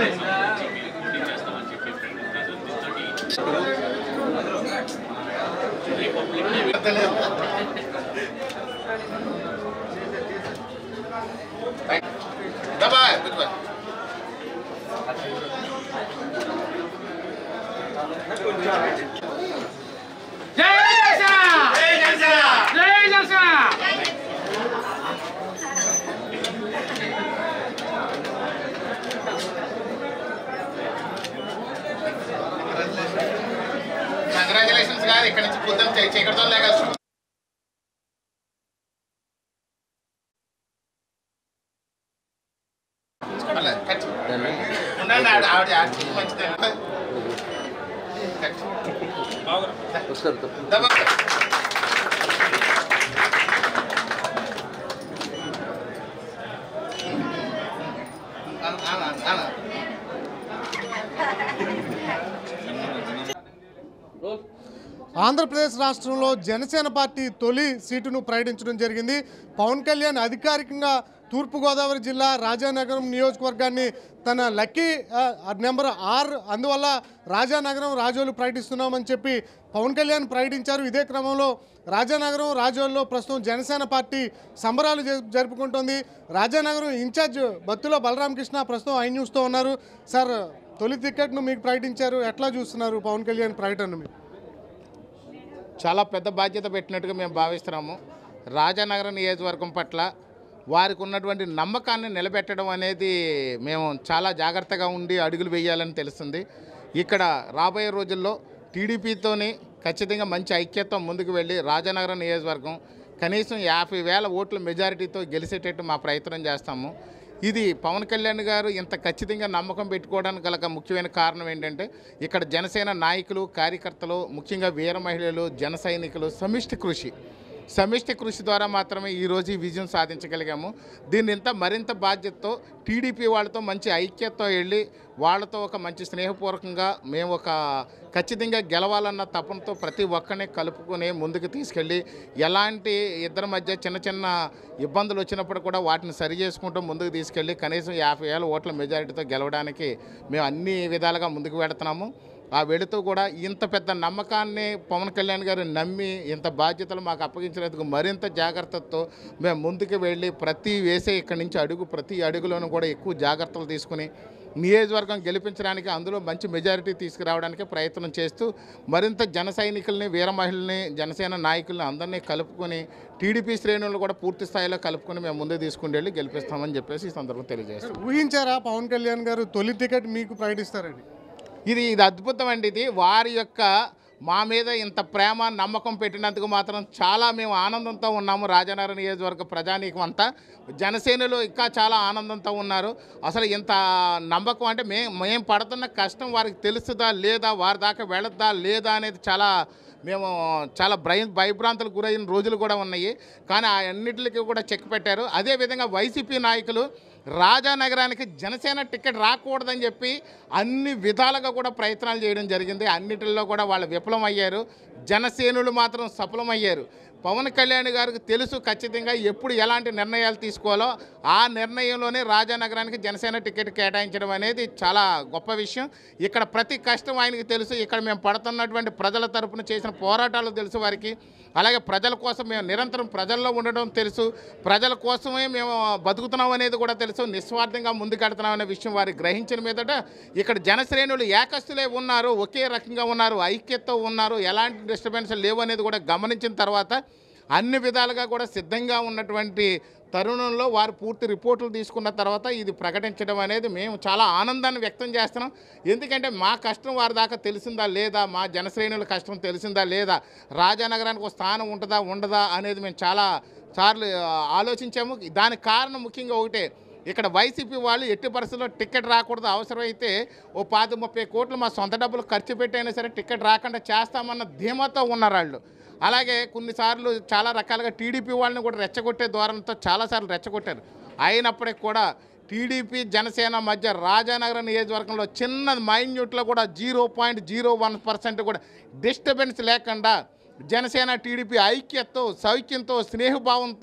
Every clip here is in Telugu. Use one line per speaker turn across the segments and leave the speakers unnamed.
Давай, давай.
జై జనసేన జై జనసేన
కంగ్రాచులేషన్స్ కాదు ఇక్కడ నుంచి పొద్దున్న చీకటితో లేక ఉండండి ఆవిడ ఆవిడ ఆవిడ చెయ్యి మంచిదే కట్. దబ్బా. అన, అన, అన.
ఆంధ్రప్రదేశ్ రాష్ట్రంలో జనసేన పార్టీ తొలి సీటును ప్రకటించడం జరిగింది పవన్ కళ్యాణ్ అధికారికంగా తూర్పుగోదావరి జిల్లా రాజానగరం నియోజకవర్గాన్ని తన లక్కీ ఆ, నెంబర్ ఆర్ అందువల్ల రాజానగరం రాజోలు ప్రకటిస్తున్నామని చెప్పి పవన్ కళ్యాణ్ ప్రకటించారు ఇదే క్రమంలో రాజానగరం రాజోల్లో ప్రస్తుతం జనసేన పార్టీ సంబరాలు జరు- జరుపుకుంటోంది రాజానగరం ఇన్ఛార్జ్ బత్తుల బలరామకృష్ణ ప్రస్తుతం ఐ న్యూస్తో ఉన్నారు సార్ తొలి టికెట్ను మీకు ప్రకటించారు ఎట్లా చూస్తున్నారు పవన్ కళ్యాణ్ ప్రకటన మీరు
చాలా పెద్ద బాధ్యత పెట్టినట్టుగా మేము భావిస్తున్నాము రాజానగరం నియోజకవర్గం పట్ల వారికి ఉన్నటువంటి నమ్మకాన్ని నిలబెట్టడం అనేది మేము చాలా జాగ్రత్తగా ఉండి అడుగులు వేయాలని తెలుస్తుంది ఇక్కడ రాబోయే రోజుల్లో టీడీపీతోని ఖచ్చితంగా మంచి ఐక్యత ముందుకు వెళ్ళి రాజానగరం నియోజకవర్గం కనీసం యాభై వేల ఓట్ల మెజారిటీతో గెలిచేటట్టు మా ప్రయత్నం చేస్తాము ఇది పవన్ కళ్యాణ్ గారు ఇంత ఖచ్చితంగా నమ్మకం పెట్టుకోవడానికి గల ముఖ్యమైన కారణం ఏంటంటే ఇక్కడ జనసేన నాయకులు కార్యకర్తలు ముఖ్యంగా వీర మహిళలు జన సైనికులు సమిష్టి కృషి సమిష్టి కృషి ద్వారా మాత్రమే ఈరోజు ఈ విజయం సాధించగలిగాము దీన్ని ఇంత మరింత బాధ్యతతో టీడీపీ వాళ్ళతో మంచి ఐక్యతతో వెళ్ళి వాళ్ళతో ఒక మంచి స్నేహపూర్వకంగా మేము ఒక ఖచ్చితంగా గెలవాలన్న తపనతో ప్రతి ఒక్కరిని కలుపుకొని ముందుకు తీసుకెళ్ళి ఎలాంటి ఇద్దరి మధ్య చిన్న చిన్న ఇబ్బందులు వచ్చినప్పుడు కూడా వాటిని సరి చేసుకుంటూ ముందుకు తీసుకెళ్ళి కనీసం యాభై వేల ఓట్ల మెజారిటీతో గెలవడానికి మేము అన్ని విధాలుగా ముందుకు వెళుతున్నాము ఆ వెళుతూ కూడా ఇంత పెద్ద నమ్మకాన్ని పవన్ కళ్యాణ్ గారు నమ్మి ఇంత బాధ్యతలు మాకు అప్పగించినందుకు మరింత జాగ్రత్తతో మేము ముందుకు వెళ్ళి ప్రతి వేసే ఇక్కడి నుంచి అడుగు ప్రతి అడుగులోనూ కూడా ఎక్కువ జాగ్రత్తలు తీసుకుని నియోజకవర్గం గెలిపించడానికి అందులో మంచి మెజారిటీ తీసుకురావడానికి ప్రయత్నం చేస్తూ మరింత జన సైనికుల్ని వీర మహిళల్ని జనసేన నాయకుల్ని అందరినీ కలుపుకొని టీడీపీ శ్రేణులను కూడా పూర్తి స్థాయిలో కలుపుకొని మేము ముందుకు తీసుకుని వెళ్ళి గెలిపిస్తామని చెప్పేసి ఈ సందర్భం తెలియజేస్తాం
ఊహించారా పవన్ కళ్యాణ్ గారు తొలి టికెట్ మీకు ప్రకటిస్తారని
ఇది ఇది అద్భుతం అండి ఇది వారి యొక్క మా మీద ఇంత ప్రేమ నమ్మకం పెట్టినందుకు మాత్రం చాలా మేము ఆనందంతో ఉన్నాము రాజనగర నియోజకవర్గ ప్రజానీకం అంతా జనసేనలో ఇంకా చాలా ఆనందంతో ఉన్నారు అసలు ఇంత నమ్మకం అంటే మే మేము పడుతున్న కష్టం వారికి తెలుస్తుందా లేదా వారి దాకా వెళద్దా లేదా అనేది చాలా మేము చాలా భయ భయభ్రాంతులకు గురైన రోజులు కూడా ఉన్నాయి కానీ ఆ అన్నిటికీ కూడా చెక్ పెట్టారు అదేవిధంగా వైసీపీ నాయకులు రాజానగరానికి జనసేన టికెట్ రాకూడదని చెప్పి అన్ని విధాలుగా కూడా ప్రయత్నాలు చేయడం జరిగింది అన్నిటిల్లో కూడా వాళ్ళు విఫలం అయ్యారు జనసేనులు మాత్రం సఫలమయ్యారు పవన్ కళ్యాణ్ గారికి తెలుసు ఖచ్చితంగా ఎప్పుడు ఎలాంటి నిర్ణయాలు తీసుకోవాలో ఆ నిర్ణయంలోనే రాజానగరానికి జనసేన టికెట్ కేటాయించడం అనేది చాలా గొప్ప విషయం ఇక్కడ ప్రతి కష్టం ఆయనకి తెలుసు ఇక్కడ మేము పడుతున్నటువంటి ప్రజల తరపున చేసిన పోరాటాలు తెలుసు వారికి అలాగే ప్రజల కోసం మేము నిరంతరం ప్రజల్లో ఉండడం తెలుసు ప్రజల కోసమే మేము బతుకుతున్నాం అనేది కూడా తెలుసు నిస్వార్థంగా ముందుకెడుతున్నాం అనే విషయం వారికి గ్రహించిన మీదట ఇక్కడ జనశ్రేణులు ఏకస్తులే ఉన్నారు ఒకే రకంగా ఉన్నారు ఐక్యతతో ఉన్నారు ఎలాంటి డిస్టర్బెన్స్ లేవు అనేది కూడా గమనించిన తర్వాత అన్ని విధాలుగా కూడా సిద్ధంగా ఉన్నటువంటి తరుణంలో వారు పూర్తి రిపోర్టులు తీసుకున్న తర్వాత ఇది ప్రకటించడం అనేది మేము చాలా ఆనందాన్ని వ్యక్తం చేస్తున్నాం ఎందుకంటే మా కష్టం వారి దాకా తెలిసిందా లేదా మా జనశ్రేణుల కష్టం తెలిసిందా లేదా రాజానగరానికి ఒక స్థానం ఉంటుందా ఉండదా అనేది మేము చాలా సార్లు ఆ, ఆలోచించాము దానికి కారణం ముఖ్యంగా ఒకటే ఇక్కడ వైసీపీ వాళ్ళు ఎట్టి పరిస్థితుల్లో టికెట్ రాకూడదు అవసరమైతే ఓ పాతి ముప్పై కోట్లు మా సొంత డబ్బులు ఖర్చు పెట్టైనా సరే టికెట్ రాకుండా చేస్తామన్న ధీమాతో ఉన్నారు వాళ్ళు అలాగే కొన్నిసార్లు చాలా రకాలుగా టీడీపీ వాళ్ళని కూడా రెచ్చగొట్టే ద్వారంతో చాలాసార్లు రెచ్చగొట్టారు అయినప్పటికీ కూడా టీడీపీ జనసేన మధ్య రాజానగరం నియోజకవర్గంలో చిన్న మైన్యూట్లో కూడా zero point zero one percent కూడా డిస్టర్బెన్స్ లేకుండా జనసేన టీడీపీ ఐక్యతతో సౌఖ్యంతో స్నేహభావంతో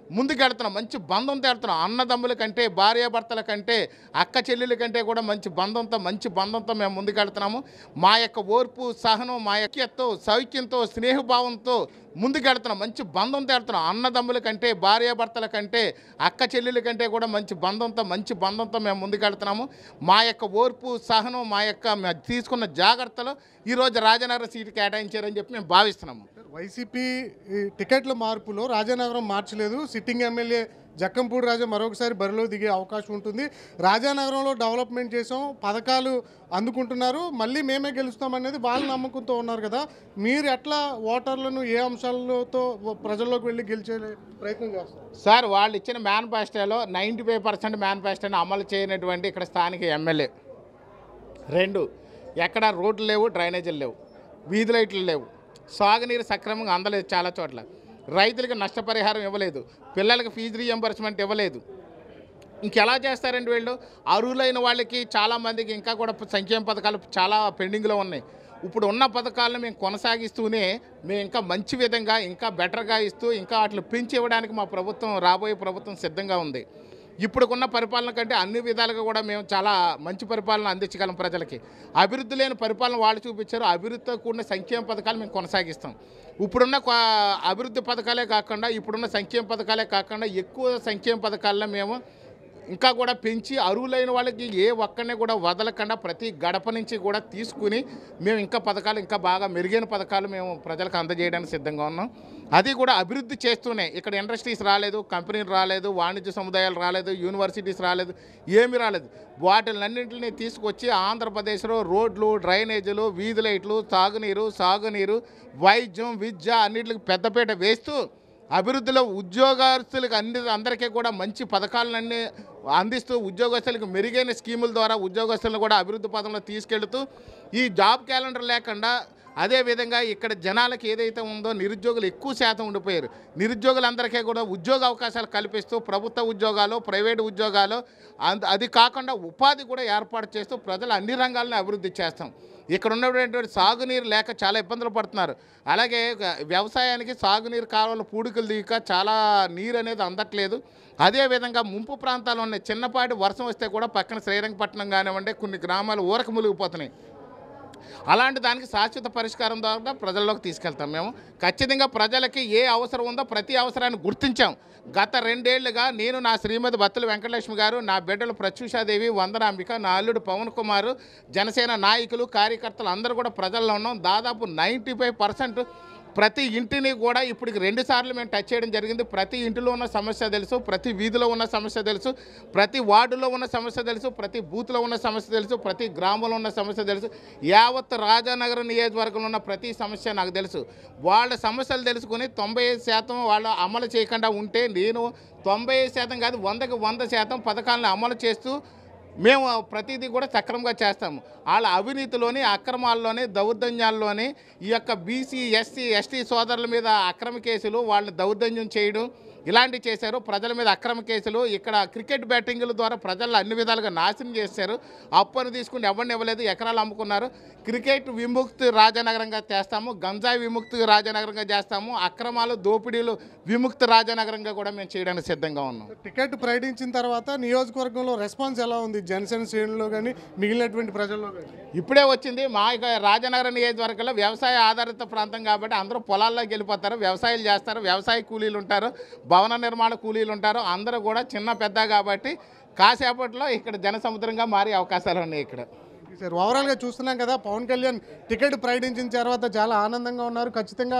ముందుకెళ్తున్నాం మంచి బంధంతో వెళ్తున్నాం అన్నదమ్ముల కంటే భార్యాభర్తల కంటే అక్క చెల్లెల కంటే కూడా మంచి బంధంతో మంచి బంధంతో మేము ముందుకెళ్తున్నాము మా యొక్క ఓర్పు సహనం మా యక్యతో సౌఖ్యంతో స్నేహభావంతో ముందుకెళ్తున్నాం మంచి బంధంతో వెళ్తున్నాం అన్నదమ్ముల కంటే భార్యాభర్తల కంటే అక్క చెల్లెల కంటే కూడా మంచి బంధంతో మంచి బంధంతో మేము ముందుకెళ్తున్నాము మా యొక్క ఓర్పు సహనం మా యొక్క మేము తీసుకున్న జాగ్రత్తలు ఈరోజు రాజనగరం సీటు కేటాయించారని చెప్పి మేము భావిస్తున్నాము
వైసీపీ ఈ టికెట్ల మార్పులో రాజానగరం మార్చలేదు సిట్టింగ్ ఎమ్మెల్యే జక్కంపూడి రాజా మరొకసారి బరిలో దిగే అవకాశం ఉంటుంది రాజానగరంలో డెవలప్మెంట్ చేసాం పథకాలు అందుకుంటున్నారు మళ్ళీ మేమే గెలుస్తాం అనేది వాళ్ళ నమ్మకంతో ఉన్నారు కదా మీరు ఎట్లా ఓటర్లను ఏ అంశాలతో ప్రజల్లోకి వెళ్ళి గెలిచే ప్రయత్నం చేస్తారు
సార్ వాళ్ళు ఇచ్చిన మేనిఫెస్టోలో నైంటీ ఫైవ్ పర్సెంట్ మేనిఫెస్టోని అమలు చేయనటువంటి ఇక్కడ స్థానిక ఎమ్మెల్యే రెండు ఎక్కడ రోడ్లు లేవు డ్రైనేజీలు లేవు వీధి లైట్లు లేవు సాగునీరు సక్రమంగా అందలేదు చాలా చోట్ల రైతులకు నష్టపరిహారం ఇవ్వలేదు పిల్లలకు ఫీజు రీఎంబర్స్మెంట్ ఇవ్వలేదు ఇంకెలా చేస్తారండి వీళ్ళు అర్హులైన వాళ్ళకి చాలామందికి ఇంకా కూడా సంక్షేమ పథకాలు చాలా పెండింగ్లో ఉన్నాయి ఇప్పుడు ఉన్న పథకాలను మేము కొనసాగిస్తూనే మేము ఇంకా మంచి విధంగా ఇంకా బెటర్గా ఇస్తూ ఇంకా వాటిని పెంచి ఇవ్వడానికి మా ప్రభుత్వం రాబోయే ప్రభుత్వం సిద్ధంగా ఉంది ఇప్పుడుకున్న పరిపాలన కంటే అన్ని విధాలుగా కూడా మేము చాలా మంచి పరిపాలన అందించగలం ప్రజలకి అభివృద్ధి లేని పరిపాలన వాళ్ళు చూపించారు అభివృద్ధితో కూడిన సంక్షేమ పథకాలు మేము కొనసాగిస్తాం ఇప్పుడున్న కొ- అభివృద్ధి పథకాలే కాకుండా ఇప్పుడున్న సంక్షేమ పథకాలే కాకుండా ఎక్కువ సంక్షేమ పథకాలను మేము ఇంకా కూడా పెంచి అరువులైన వాళ్ళకి ఏ ఒక్కరిని కూడా వదలకుండా ప్రతి గడప నుంచి కూడా తీసుకుని మేము ఇంకా పథకాలు ఇంకా బాగా మెరుగైన పథకాలు మేము ప్రజలకు అందజేయడానికి సిద్ధంగా ఉన్నాం అది కూడా అభివృద్ధి చేస్తూనే ఇక్కడ ఇండస్ట్రీస్ రాలేదు కంపెనీలు రాలేదు వాణిజ్య సముదాయాలు రాలేదు యూనివర్సిటీస్ రాలేదు ఏమీ రాలేదు వాటిలన్నింటినీ తీసుకొచ్చి ఆంధ్రప్రదేశ్లో రోడ్లు డ్రైనేజీలు వీధి లైట్లు తాగునీరు సాగునీరు వైద్యం విద్య అన్నిటికి పెద్దపీట వేస్తూ అభివృద్ధిలో ఉద్యోగస్తులకు అన్ని అందరికీ కూడా మంచి పథకాలన్నీ అందిస్తూ ఉద్యోగస్తులకు మెరుగైన స్కీముల ద్వారా ఉద్యోగస్తులను కూడా అభివృద్ధి పథంలో తీసుకెళ్తూ ఈ జాబ్ క్యాలెండర్ లేకుండా అదేవిధంగా ఇక్కడ జనాలకి ఏదైతే ఉందో నిరుద్యోగులు ఎక్కువ శాతం ఉండిపోయారు నిరుద్యోగులందరికీ కూడా ఉద్యోగ అవకాశాలు కల్పిస్తూ ప్రభుత్వ ఉద్యోగాలు ప్రైవేటు ఉద్యోగాలు అంద- అది కాకుండా ఉపాధి కూడా ఏర్పాటు చేస్తూ ప్రజలు అన్ని రంగాలను అభివృద్ధి చేస్తాం ఇక్కడ ఉన్నటువంటి సాగునీరు లేక చాలా ఇబ్బందులు పడుతున్నారు అలాగే గ- వ్యవసాయానికి సాగునీరు కాలువలు పూడికలు దిగక చాలా నీరు అనేది అందట్లేదు అదేవిధంగా ముంపు ప్రాంతాలు ఉన్నాయి చిన్నపాటి వర్షం వస్తే కూడా పక్కన శ్రీరంగపట్నం కానివ్వండి కొన్ని గ్రామాలు ఊరక మునిగిపోతున్నాయి అలాంటి దానికి శాశ్వత పరిష్కారం ద్వారా ప్రజల్లోకి తీసుకెళ్తాం మేము ఖచ్చితంగా ప్రజలకి ఏ అవసరం ఉందో ప్రతి అవసరాన్ని గుర్తించాం గత రెండేళ్లుగా నేను నా శ్రీమతి బత్తుల వెంకటలక్ష్మి గారు నా బిడ్డలు ప్రత్యూషాదేవి వందనాంబిక నా అల్లుడు పవన్ కుమార్ జనసేన నాయకులు కార్యకర్తలు అందరూ కూడా ప్రజల్లో ఉన్నాం దాదాపు నైంటీ ఫైవ్ ప్రతి ఇంటిని కూడా ఇప్పుడు రెండు సార్లు మేము టచ్ చేయడం జరిగింది ప్రతి ఇంటిలో ఉన్న సమస్య తెలుసు ప్రతి వీధిలో ఉన్న సమస్య తెలుసు ప్రతి వార్డులో ఉన్న సమస్య తెలుసు ప్రతి బూత్లో ఉన్న సమస్య తెలుసు ప్రతి గ్రామంలో ఉన్న సమస్య తెలుసు యావత్ రాజానగరం నియోజకవర్గంలో ఉన్న ప్రతి సమస్య నాకు తెలుసు వాళ్ళ సమస్యలు తెలుసుకొని తొంభై ఐదు శాతం వాళ్ళు అమలు చేయకుండా ఉంటే నేను తొంభై ఐదు శాతం కాదు వందకి వంద శాతం పథకాలను అమలు చేస్తూ మేము ప్రతిదీ కూడా సక్రమంగా చేస్తాము వాళ్ళ అవినీతిలోని అక్రమాల్లోని దౌర్జన్యాల్లోని ఈ యొక్క బీసీ ఎస్సీ ఎస్టీ సోదరుల మీద అక్రమ కేసులు వాళ్ళని దౌర్జన్యం చేయడం ఇలాంటివి చేశారు ప్రజల మీద అక్రమ కేసులు ఇక్కడ క్రికెట్ బ్యాటింగ్ల ద్వారా ప్రజలను అన్ని విధాలుగా నాశనం చేశారు అప్పును తీసుకుని ఎవరిని ఇవ్వలేదు ఎకరాలు అమ్ముకున్నారు క్రికెట్ విముక్తి రాజనగరంగా చేస్తాము గంజాయి విముక్తి రాజనగరంగా చేస్తాము అక్రమాలు దోపిడీలు విముక్తి రాజనగరంగా కూడా మేము చేయడానికి సిద్ధంగా ఉన్నాం
టికెట్ ప్రకటించిన తర్వాత నియోజకవర్గంలో రెస్పాన్స్ ఎలా ఉంది జనసేన శ్రేణుల్లో కానీ మిగిలినటువంటి ప్రజల్లో కానీ
ఇప్పుడే వచ్చింది మా ఇక రాజనగరం నియోజకవర్గంలో వ్యవసాయ ఆధారిత ప్రాంతం కాబట్టి అందరూ పొలాల్లోకి వెళ్ళిపోతారు వ్యవసాయాలు చేస్తారు వ్యవసాయ కూలీలు ఉంటారు భవన నిర్మాణ కూలీలు ఉంటారు అందరూ కూడా చిన్న పెద్ద కాబట్టి కాసేపట్లో ఇక్కడ జనసముద్రంగా మారే అవకాశాలు ఉన్నాయి ఇక్కడ
సార్ ఓవరాల్గా చూస్తున్నాం కదా పవన్ కళ్యాణ్ టికెట్ ప్రకటించిన తర్వాత చాలా ఆనందంగా ఉన్నారు ఖచ్చితంగా